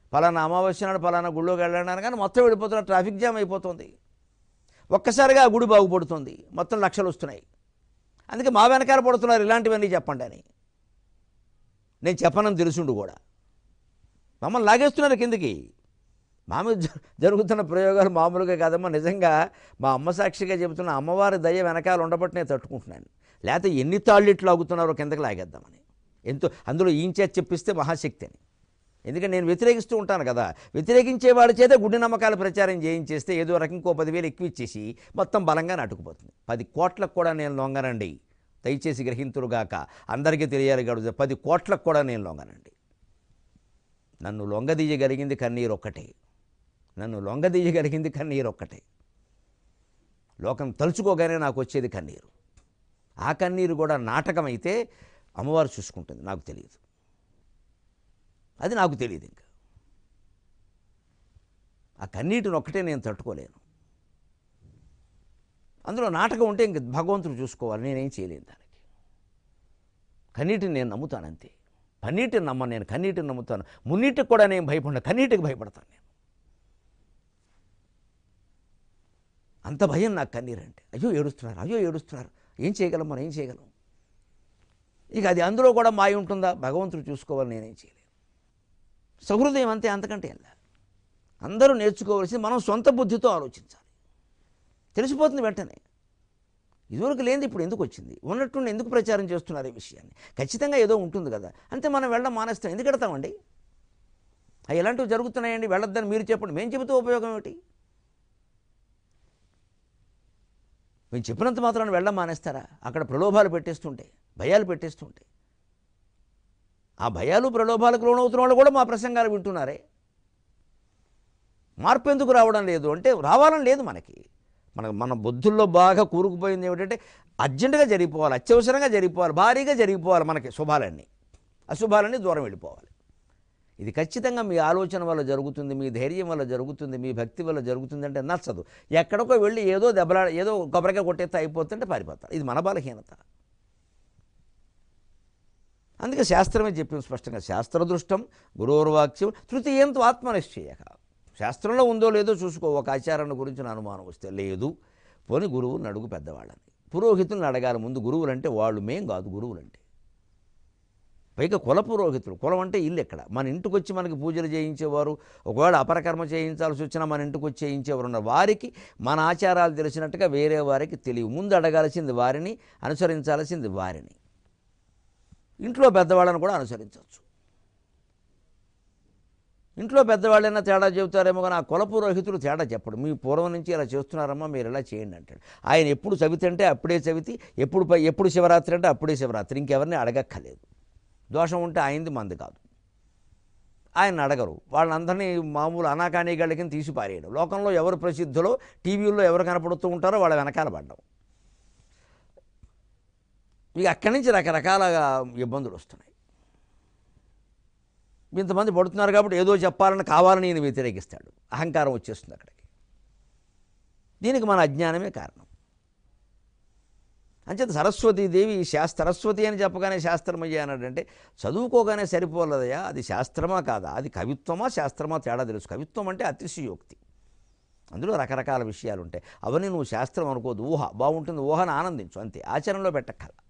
పలానా అమావాస్య నాడు పలానా గుళ్ళోకి వెళ్ళాను కానీ మొత్తం వెళ్ళిపోతున్నారు ట్రాఫిక్ జామ్ అయిపోతుంది ఒక్కసారిగా ఆ గుడి బాగుపడుతుంది మొత్తం లక్షలు వస్తున్నాయి అందుకే మా వెనకాల పడుతున్నారు ఇలాంటివన్నీ చెప్పండి అని నేను చెప్పనని తెలుసుండు కూడా మమ్మల్ని లాగేస్తున్నారు కిందకి మా మీద జ- జరుగుతున్న ప్రయోగాలు మామూలుగా కాదమ్మా నిజంగా మా అమ్మ సాక్షిగా చెబుతున్న అమ్మవారి దయ వెనకాల ఉండబట్టి నేను తట్టుకుంటున్నాను లేకపోతే ఎన్ని తాళ్ళు ఇట్లు లాగుతున్నారో కిందకి లాగేద్దామని ఎంతో అందులో ఈంచే చెప్పిస్తే మహాశక్తి అని ఎందుకంటే నేను వ్యతిరేకిస్తూ ఉంటాను కదా వ్యతిరేకించే వాడి చేత గుడ్డి నమ్మకాల ప్రచారం చేయించేస్తే ఏదో రకం ఇంకో పదివేలు ఎక్కువ ఇచ్చేసి మొత్తం బలంగా నాటుకుపోతుంది పది కోట్లకు కూడా నేను లొంగనండి దయచేసి గ్రహింతురుగాక అందరికీ తెలియాలి గడువు పది కోట్లకు కూడా నేను లొంగనండి నన్ను లొంగదీయగలిగింది కన్నీరు ఒక్కటే నన్ను లొంగదీయగలిగింది కన్నీరు ఒక్కటే లోకం తలుచుకోగానే నాకు వచ్చేది కన్నీరు ఆ కన్నీరు కూడా నాటకమైతే అమ్మవారు చూసుకుంటుంది నాకు తెలియదు అది నాకు తెలియదు ఇంకా ఆ కన్నీటిని ఒక్కటే నేను తట్టుకోలేను అందులో నాటకం ఉంటే ఇంక భగవంతుడు చూసుకోవాలి నేనేం చేయలేను దానికి కన్నీటిని నేను నమ్ముతాను అంతే పన్నీటిని నమ్మను నేను కన్నీటిని నమ్ముతాను మున్నీటికి కూడా నేను భయపడిన కన్నీటికి భయపడతాను నేను అంత భయం నాకు కన్నీరంటే అయ్యో ఏడుస్తున్నారు అయ్యో ఏడుస్తున్నారు ఏం చేయగలం మనం ఏం చేయగలం ఇక అది అందులో కూడా మాయ ఉంటుందా భగవంతుడు చూసుకోవాలి నేనేం చేయలేను సహృదయం అంతే అంతకంటే వెళ్ళా అందరూ నేర్చుకోవలసింది మనం సొంత బుద్ధితో ఆలోచించాలి తెలిసిపోతుంది వెంటనే ఇదివరకు లేనిది ఇప్పుడు ఎందుకు వచ్చింది ఉన్నట్టుండి ఎందుకు ప్రచారం చేస్తున్నారు ఈ విషయాన్ని ఖచ్చితంగా ఏదో ఉంటుంది కదా అంతే మనం వెళ్ళడం మానేస్తాం ఎందుకు వెడతామండి అవి ఎలాంటివి జరుగుతున్నాయండి వెళ్ళొద్దని మీరు చెప్పండి మేము చెబుతూ ఉపయోగం ఏమిటి మేము చెప్పినంత మాత్రాన్ని వెళ్ళడం మానేస్తారా అక్కడ ప్రలోభాలు పెట్టేస్తుంటే భయాలు పెట్టేస్తుంటే ఆ భయాలు ప్రలోభాలకు లోనవుతున్న వాళ్ళు కూడా మా ప్రసంగాలు వింటున్నారే మార్పు ఎందుకు రావడం లేదు అంటే రావాలని లేదు మనకి మన మన బుద్ధుల్లో బాగా కూరుకుపోయింది ఏమిటంటే అర్జెంటుగా జరిగిపోవాలి అత్యవసరంగా జరిగిపోవాలి భారీగా జరిగిపోవాలి మనకి శుభాలన్నీ అశుభాలన్నీ దూరం వెళ్ళిపోవాలి ఇది ఖచ్చితంగా మీ ఆలోచన వల్ల జరుగుతుంది మీ ధైర్యం వల్ల జరుగుతుంది మీ భక్తి వల్ల జరుగుతుంది అంటే నచ్చదు ఎక్కడికో వెళ్ళి ఏదో దెబ్బలా ఏదో కొబ్బరికాయ కొట్టేస్తే అయిపోతుంటే పారిపోతారు ఇది మన బలహీనత అందుకే శాస్త్రమే చెప్పింది స్పష్టంగా శాస్త్రదృష్టం గురువుర్వాక్యం తృతీయంతో ఆత్మనిశ్చయక శాస్త్రంలో ఉందో లేదో చూసుకో ఒక ఆచారాన్ని గురించి నా అనుమానం వస్తే లేదు పోని గురువుని అడుగు పెద్దవాళ్ళని పురోహితులను అడగాలి ముందు గురువులంటే వాళ్ళు మేం కాదు గురువులంటే పైగా కుల పురోహితులు కులం అంటే ఇల్లు ఎక్కడ మన ఇంటికి వచ్చి మనకి పూజలు చేయించేవారు ఒకవేళ అపరకర్మ చేయించాల్సి వచ్చినా మన ఇంటికి వచ్చి చేయించేవారు ఉన్న వారికి మన ఆచారాలు తెలిసినట్టుగా వేరే వారికి తెలియవు ముందు అడగాల్సింది వారిని అనుసరించాల్సింది వారిని ఇంట్లో పెద్దవాళ్ళని కూడా అనుసరించవచ్చు ఇంట్లో పెద్దవాళ్ళైనా తేడా చెబుతారేమో కానీ ఆ కుల పురోహితుడు తేడా చెప్పడు మీ పూర్వం నుంచి ఇలా చేస్తున్నారమ్మా మీరు ఇలా చేయండి అంటాడు ఆయన ఎప్పుడు చవితి అంటే అప్పుడే చవితి ఎప్పుడు ప- ఎప్పుడు శివరాత్రి అంటే అప్పుడే శివరాత్రి ఇంకెవరిని అడగక్కర్లేదు దోషం ఉంటే ఆయనది మంది కాదు ఆయన అడగరు వాళ్ళందరినీ మామూలు అనాకానీగాళ్ళ కింద తీసి పారేయడం లోకంలో ఎవరు ప్రసిద్ధులో టీవీల్లో ఎవరు కనపడుతూ ఉంటారో వాళ్ళ వెనకాల పడ్డం ఇక అక్కడి నుంచి రకరకాల ఇబ్బందులు వస్తున్నాయి ఇంతమంది పడుతున్నారు కాబట్టి ఏదో చెప్పాలని కావాలని ఈయన వ్యతిరేకిస్తాడు అహంకారం వచ్చేస్తుంది అక్కడికి దీనికి మన అజ్ఞానమే కారణం అంచేత సరస్వతీదేవి శాస్త్ర సరస్వతి అని చెప్పగానే శాస్త్రమయ్యా అన్నాడంటే చదువుకోగానే సరిపోలేదయా అది శాస్త్రమా కాదా అది కవిత్వమా శాస్త్రమా తేడా తెలుసు కవిత్వం అంటే అతిశయోక్తి అందులో రకరకాల విషయాలు ఉంటాయి అవన్నీ నువ్వు శాస్త్రం అనుకోదు ఊహ బాగుంటుంది ఊహను ఆనందించు అంతే ఆచరణలో పెట్టక్కల